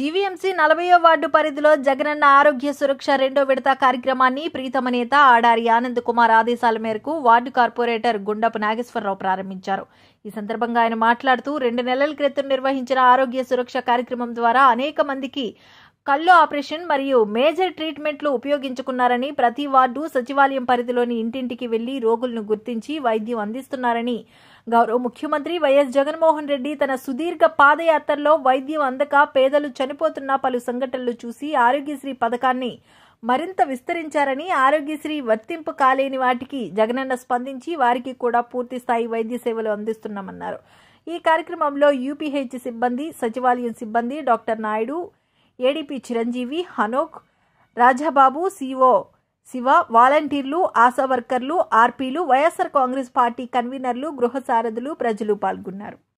GVMC నలభయో ward పరిధిలో జగనన్న ఆరోగ్య సురక్ష రెండో విడత కార్యక్రమాన్ని ప్రీతమ నేత ఆడారి ఆనంద్ కుమార్ ఆదేశాల మేరకు వార్డు కార్పొరేటర్ గుండపు నాగేశ్వరరావు ప్రారంభించారు ఈ సందర్భంగా ఆయన మాట్లాడుతూ రెండు నెలల క్రితం నిర్వహించిన ఆరోగ్య సురక్ష కార్యక్రమం ద్వారా అనేక మందికి కళ్ళు ఆపరేషన్ మరియు మేజర్ ట్రీట్మెంట్లు ఉపయోగించుకున్నారని ప్రతి వార్డు సచివాలయం పరిధిలోని ఇంటింటికి వెళ్లి రోగులను గుర్తించి వైద్యం అందిస్తున్నారని గౌరవ ముఖ్యమంత్రి వైఎస్ జగన్మోహన్ రెడ్డి తన సుదీర్ఘ పాదయాత్రలో వైద్యం అందక పేదలు చనిపోతున్న పలు సంఘటనలు చూసి ఆరోగ్యశ్రీ పథకాన్ని మరింత విస్తరించారని ఆరోగ్యశ్రీ వర్తింపు కాలేని వాటికి జగనన్న స్పందించి వారికి కూడా పూర్తి స్థాయి వైద్య సేవలు అందిస్తున్నామన్నారు ఈ కార్యక్రమంలో యూపీహెచ్ సిబ్బంది సచివాలయం సిబ్బంది doctor Naidu ADP Chiranjeevi Hanok Rajababu CO Shiva వాలంటీర్లు ఆశా వర్కర్లు ఆర్పీలు వైఎస్ఆర్ కాంగ్రెస్ పార్టీ కన్వీనర్లు గృహ సారథులు ప్రజలు పాల్గొన్నారు